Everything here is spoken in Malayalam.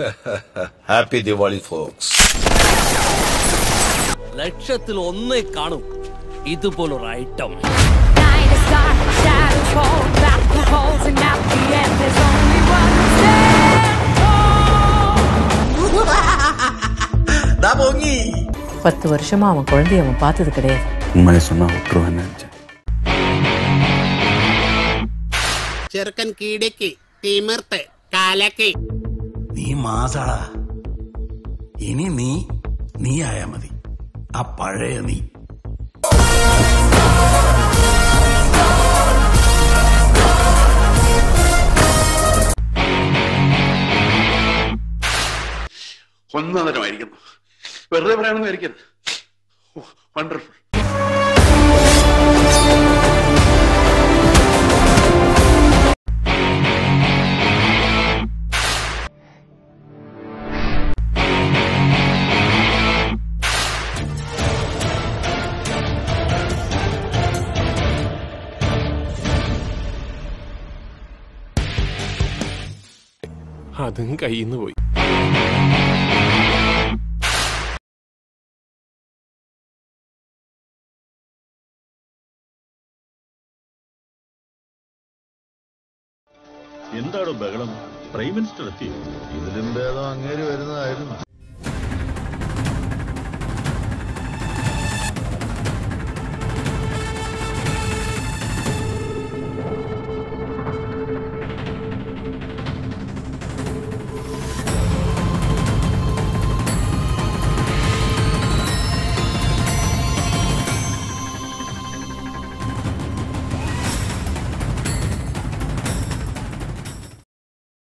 ഹാപ്പി ദിവാളി ഫോക്സ് ലക്ഷത്തിൽ ഒന്നേ കാണും ഇതുപോലൊരു item Night is dark, shadows fall, back to holes, and at the end there's only one who stands tall. பத்து வருஷமா அவன் குழந்தைய அவன் பார்த்தது கிடையாது உண்மையை சொன்னா விட்டுருவேன்னு நினைச்சேன் ചെറുക്കൻ കീടയ്ക്ക് തിമിർത്ത് കാലക്ക് നീ മാസാടാ ഇനി നീ നീ ആയാ മതി ആ പഴയ നീ ഒന്നതരമായിരിക്കുന്നു വെറുതെ പറയാനൊന്നും ആയിരിക്കരുത് വണ്ടർഫുൾ അതും കയ്യിൽ നിന്ന് പോയി എന്താണോ ബഹളം പ്രൈം മിനിസ്റ്റർ എത്തി ഇതിലും ഭേദം അങ്ങേര് വരുന്നതായിരുന്നു